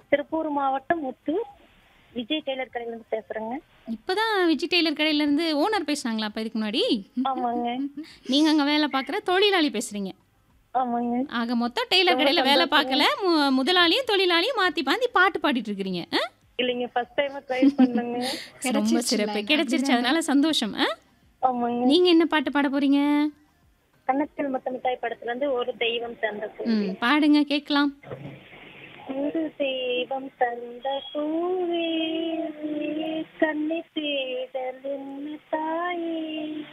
திருப்பூர் மாவட்டம் முத்தூர் விஜய் டெய்லர் கடையில இருந்து பேசுறேங்க இப்பதான் விஜய் டெய்லர் கடையில இருந்து ஓனர் பேசுனாங்களா அப்ப இதுக்கு முன்னாடி ஆமாங்க நீங்க அங்க வேலை பார்க்குற தொழிலாளி பேசுறீங்க ஆமாங்க ஆக மொத்தம் டெய்லர் கடையில வேலை பார்க்கல மு- முதலாளியும் தொழிலாளியும் மாத்தி மாத்தி பாட்டு பாடிட்டு இருக்கிறீங்க ஆ? இல்லைங்க ஃபர்ஸ்ட் டைம் ட்ரை பண்ணுங்க ரொம்ப சிறப்பு கிடைச்சிருச்சு அதனால சந்தோஷம் ஆ? ஆமாங்க நீங்க என்ன பாட்டு பாட போறீங்க கன்னத்தில் மத்த மிட்டாய் படத்துல இருந்து ஒரு தெய்வம் தந்த பூ ம் பாடுங்க கேட்கலாம் ஒரு தெய்வம் தந்த பூவே கண்ணி தேடல் என்ன தாயே